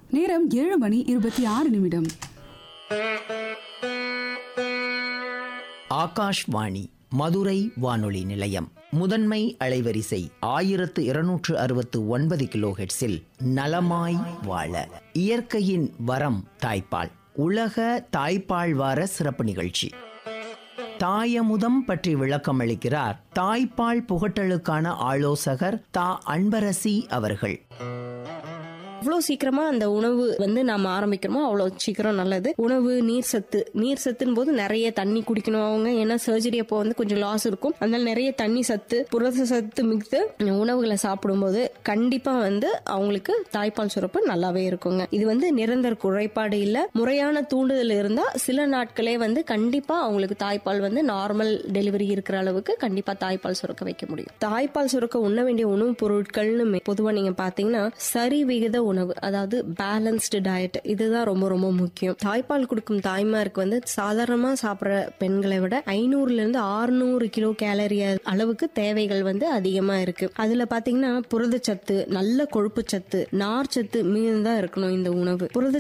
நேரம் ஏழு மணி இருபத்தி ஆறு நிமிடம் ஆகாஷ்வாணி மதுரை வானொலி நிலையம் முதன்மை அலைவரிசை ஆயிரத்து இருநூற்று அறுபத்து ஒன்பது கிலோஹெட்ஸில் நலமாய் வாழ இயற்கையின் வரம் தாய்ப்பால் உலக தாய்ப்பால் வார சிறப்பு நிகழ்ச்சி தாயமுதம் பற்றி விளக்கம் அளிக்கிறார் தாய்ப்பால் புகட்டலுக்கான ஆலோசகர் தா அன்பரசி அவர்கள் எவ்வளவு சீக்கிரமா அந்த உணவு வந்து நாம ஆரம்பிக்கிறோமோ அவ்வளவு சீக்கிரம் நல்லது உணவு நீர் சத்து நீர் சத்துன்னு போது நிறைய தண்ணி குடிக்கணும் அவங்க ஏன்னா சர்ஜரி அப்போ வந்து கொஞ்சம் லாஸ் இருக்கும் அதனால நிறைய தண்ணி சத்து புரத சத்து மிகுத்து உணவுகளை சாப்பிடும்போது கண்டிப்பா வந்து அவங்களுக்கு தாய்ப்பால் சுரப்பு நல்லாவே இருக்குங்க இது வந்து நிரந்தர குறைபாடு இல்ல முறையான தூண்டுதல் இருந்தா சில நாட்களே வந்து கண்டிப்பா அவங்களுக்கு தாய்ப்பால் வந்து நார்மல் டெலிவரி இருக்கிற அளவுக்கு கண்டிப்பா தாய்ப்பால் சுரக்க வைக்க முடியும் தாய்ப்பால் சுரக்க உண்ண வேண்டிய உணவுப் பொருட்கள்னு பொதுவா நீங்க பாத்தீங்கன்னா சரி விகித உணவு அதாவது பேலன்ஸ்டு டயட் இதுதான் ரொம்ப ரொம்ப முக்கியம் தாய்ப்பால் கொடுக்கும் தாய்மாருக்கு வந்து சாதாரணமா சாப்பிடுற பெண்களை விட ஐநூறுல இருந்து ஆறுநூறு கிலோ கேலரி அளவுக்கு தேவைகள் வந்து அதிகமா இருக்கு அதுல பாத்தீங்கன்னா புரதச்சத்து நல்ல கொழுப்பு சத்து நார் சத்து மிகுந்தா இருக்கணும் இந்த உணவு புரத